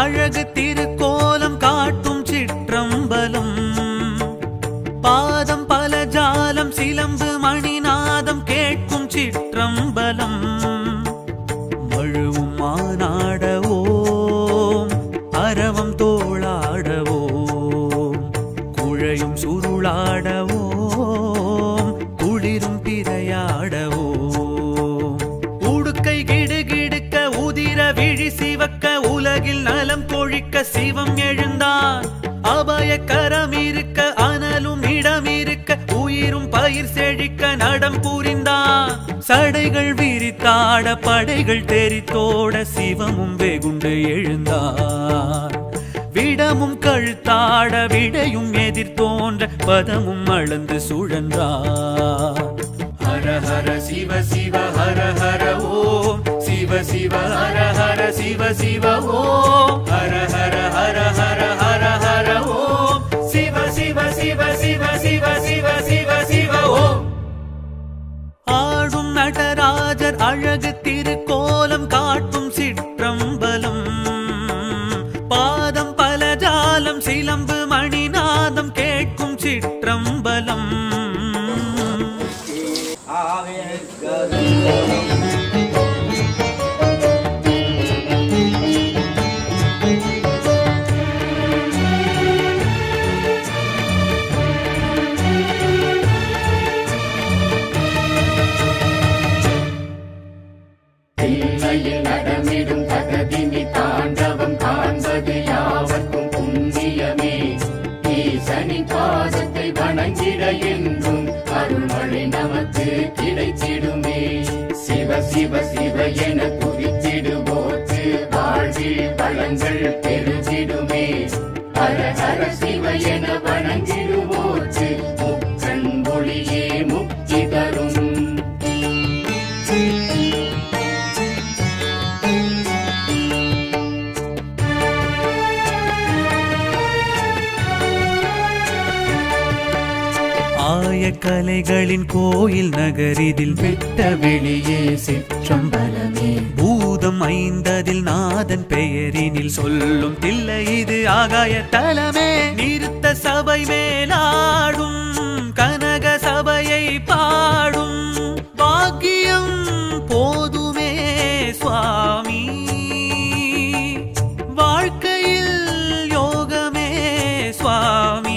அழகு திருக்கோலம் காட்டும் சிற்றம்பலம் பாதம் பல ஜாலம் சிலம்பு மணிநாதம் கேட்கும் சிற்றம்பலம் மழுவும் மானாடவோம் அரவம் தோளாடவோம் குழையும் சுருளாடவோம் குளிரும் பிறையாடவோம் உடுக்கை கிடுகிடுக்க உதிர விழி சிவக்க உலகில் நலம் கொழிக்க சிவம் எழுந்தான் அபய கரம் இருக்க அனலும் இடம் இருக்க உயிரும் பயிர் செழிக்க நடம் புரிந்தான் சடைகள் விரித்தாட படைகள் தெரித்தோட சிவமும் வெகுண்டு எழுந்தான் விடமும் கழுத்தாட விடையும் எதிர் தோன்ற பதமும் அளந்து சுழன்றார் ஹர ஹர சிவ சிவ ஹர ஹர ஓம் சிவ சிவ ஹர ஹர சிவ சிவ ஓம் ஹர ஹர ஹர ஹர ஹர ஹர ஓம் சிவ சிவ சிவ சிவ சிவ சிவ சிவ சிவ ஓம் ஆடும் நடராஜர் அழகு திருக்கோலம் காட்டும் சிற்றம்பலம் பாதம் பல ஜாலம் சிலம்பு மணிநாதம் கேட்கும் சிற்றம்பலம் தில்லையில் நடமிடும் தகதினி தாண்டவம் காண்பது யாவர்க்கும் புண்ணியமே ஈசனின் பாதத்தை வணங்கிட என்றும் அருள்மழை நமக்கு கிடைத்திடுமே சிவ சிவ சிவ என துதித்திடுவோர்க்கு வாழ்வில் வளங்கள் பெருகிடுமே ஹர ஹர சிவ என வணங்கிடுவோர்க்கு முக்கண் ஒளியே முக்தி தரும் ஆய கலைகளின் கோயில் நகரிதில் வெட்ட வெளியே சிற்றம்பலமே பூதம் ஐந்ததில் நாதன் பெயரினில் சொல்லும் தில்லை இது ஆகாய தலமே நிறுத்த சபை மேலாடும் கனக சபையை பாடும் பாக்கியம் போதுமே சுவாமி வாழ்க்கையில் யோகமே சுவாமி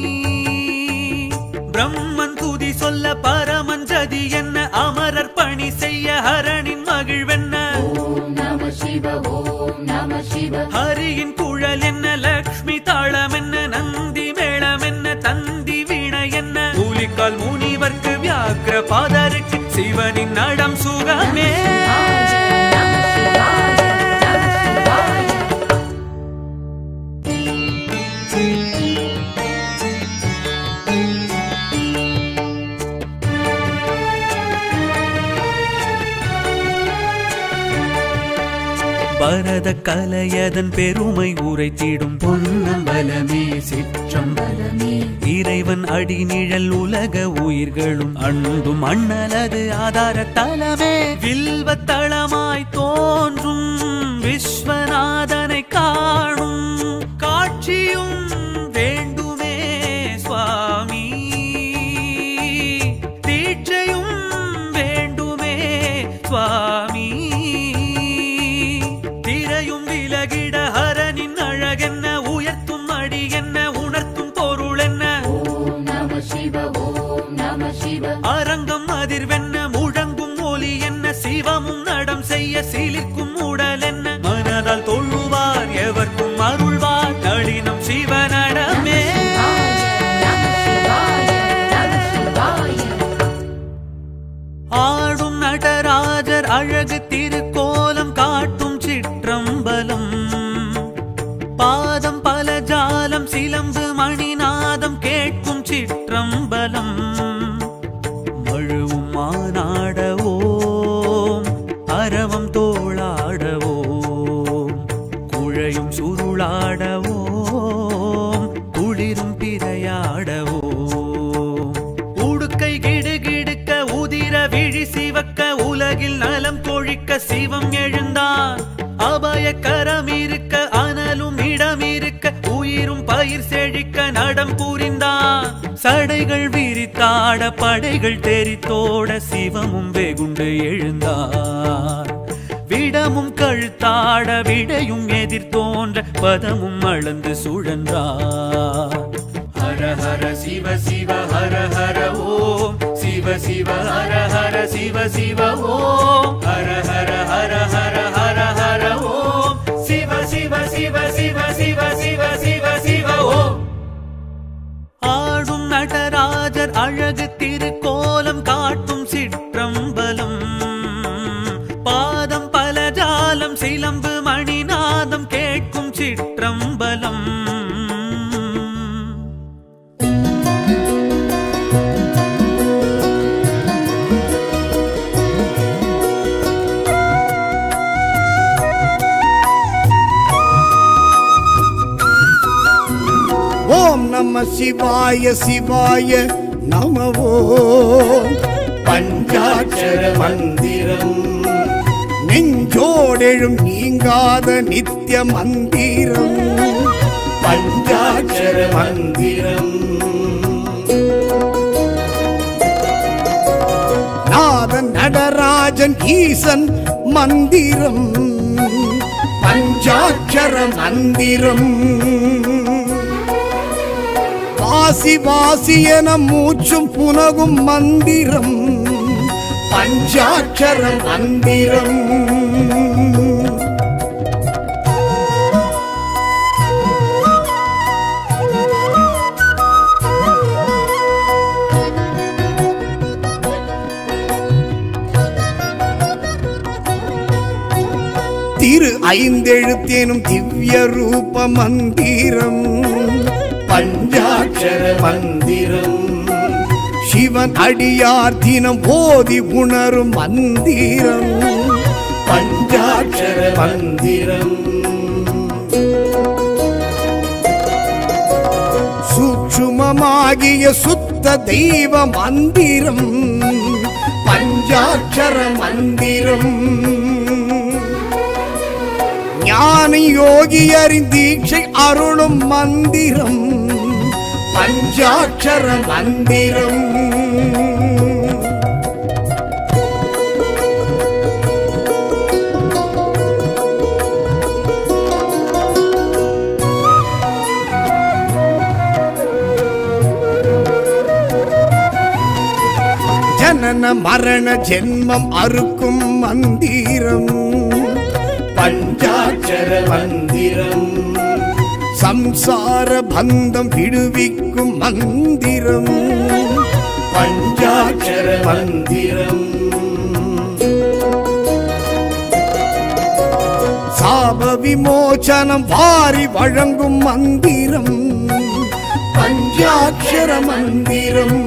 பிரம்மன் துதி சொல்ல பரமன் ஜதி என்ன அமரர் பணி செய்ய ஹரனின் மகிழ்வென்ன ஓம் நம சிவ ஓம் நம சிவ ஹரியின் குழல் என்ன லக்ஷ்மி தாளம் என்ன நந்தி மேளம் என்ன தந்தி வீணை என்ன கூலிக்கால் முனிவர்க்கு வியாக்கிர பாதருக்கு சிவனின் நடம் சுகமே நம சிவாய நம சிவாய பரத கலையதன் பெருமை உரைத்திடும் பொன்னம்பலமே சிற்றம்பலமே இறைவன் அடி நிழல் உலக உயிர்களும் அன்பும் அண்ணலது ஆதார தலமே வில்வ தளமாய் தோன்றும் விஸ்வநாதனை காணும் காட்சியும் வேண்டுமே சுவாமி தீட்சையும் வேண்டுமே சுவாமி திரையும் விலகிட ஹரனின் அழகென்ன உயர்த்தும் அடி என்ன உணர்த்தும் பொருள் என்ன ஓம் நம சிவ ஓம் நம சிவ அரங்கம் அதிர்வென்ன முழங்கும் ஒலி என்ன சிவமும் நடம் செய்ய சிலிர்க்கும் உடல் என்ன மனதால் தொழுவார் எவர்க்கும் அருள்வார் நளினம் சிவனடமே நம சிவாய நம சிவாய ஆடும் நடராஜர் அழகு திருக்கோலம் காட்டும் சிற்றம்பலம் பாதம் பல ஜாலம் சிலம்பு மணிநாதம் கேட்கும் சிற்றம்பலம் மழுவும் மானாடவோம் அரவம் தோளாடவோம் குழையும் சுருளாடவோம் குளிரும் பிறையாடவோம் உடுக்கை கிடுகிடுக்க உதிர விழி சிவக்க உலகில் நலம் கொழிக்க சிவம் எழுந்தான் அபய கரம் இருக்க அனலும் செழிக்க நடம் புரிந்தான் சடைகள் விரித்தாட படைகள் தெரித்தோட சிவமும் வெகுண்டு எழுந்தார் விடமும் கழுத்தாட விடையும் எதிர் தோன்ற பதமும் அளந்து சுழன்றார் ஹர ஹர சிவ சிவ ஹர ஹர ஓம் சிவ சிவ ஹர ஹர சிவ சிவ ஓம் ஹர ஹர ஹர ஹர ஹர ஹர ஓம் சிவ சிவ சிவ சிவ சிவ சிவ சிவ சிவ ஓம் ஆடும் நடராஜர் அழகு திருக்கோலம் காட்டும் சிற்றம்பலம் பாதம் பல ஜாலம் சிலம்பு மணிநாதம் கேட்கும் சிற்றம்பலம் ஓம் நம சிவாய சிவாய நமவோ பஞ்சாட்சர மந்திரம் நெஞ்சோடெழும் நீங்காத நித்திய மந்திரம் பஞ்சாட்சர மந்திரம் நாதன் நடராஜன் ஈசன் மந்திரம் பஞ்சாட்சர மந்திரம் வாசி வாசி என மூச்சும் புனகும் மந்திரம் பஞ்சாட்சர மந்திரம் திரு ஐந்தெழுத்தேனும் திவ்ய ரூப மந்திரம் பஞ்சாட்சர மந்திரம் சிவன் அடியார் தினம் ஓதி உணரும் மந்திரம் பஞ்சாட்சர மந்திரம் சூட்சுமமாகிய சுத்த தெய்வ மந்திரம் பஞ்சாட்சர மந்திரம் ஞானி யோகியரின் தீட்சை அருளும் மந்திரம் பஞ்சாட்சர மந்திரம் ஜனன மரண ஜென்மம் அறுக்கும் மந்திரம் பஞ்சாட்சர மந்திரம் சம்சார பந்தம் விடுவிக்கும் மந்திரம் பஞ்சாட்சர மந்திரம் சாப விமோசனம் வாரி வழங்கும் மந்திரம் பஞ்சாட்சர மந்திரம்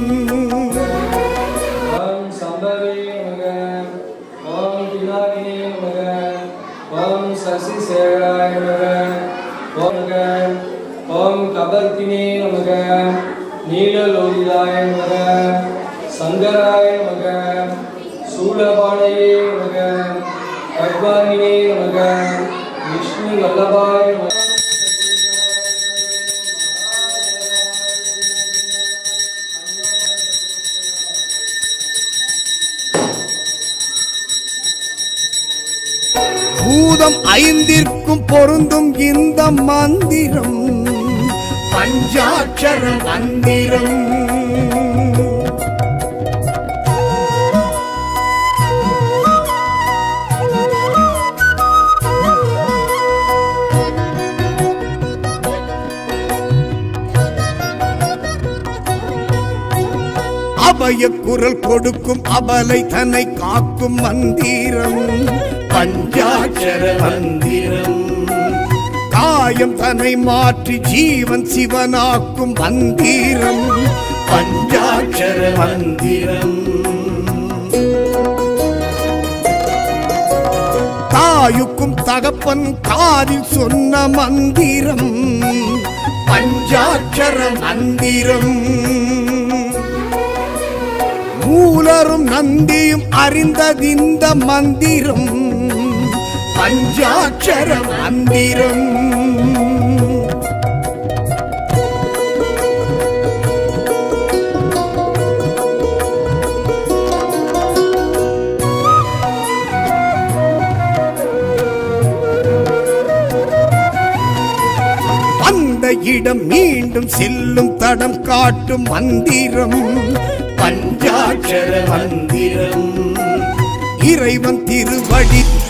ஓம் சம்பவே நமக ஓம் பினாகினே நமக ஓம் சசி சேகராய நமக ஓம் நமக ஓம் கபர்த்தினே நமக நீலலோகிதாய நமக சங்கராய நமக சூலபாணையே நமக பத்மாங்கினே நமக விஷ்ணு வல்லபாய நமக பூதம் ஐந்திற்கும் பொருந்தும் இந்த மந்திரம் பஞ்சாட்சர மந்திரம் அபய குரல் கொடுக்கும் அபலை தன்னை காக்கும் மந்திரம் பஞ்சாட்சர மந்திரம் காயம் தன்னை மாற்றி ஜீவன் சிவனாக்கும் மந்திரம் பஞ்சாட்சர மந்திரம் தாயுக்கும் தகப்பன் காதில் சொன்ன மந்திரம் பஞ்சாட்சர மந்திரம் மூலரும் நந்தியும் அறிந்ததிந்த மந்திரம் பஞ்சாட்சர மந்திரம் இடம் மீண்டும் செல்லும் தடம் காட்டும் மந்திரம் பஞ்சாட்சர மந்திரம் இறைவன் திருவடி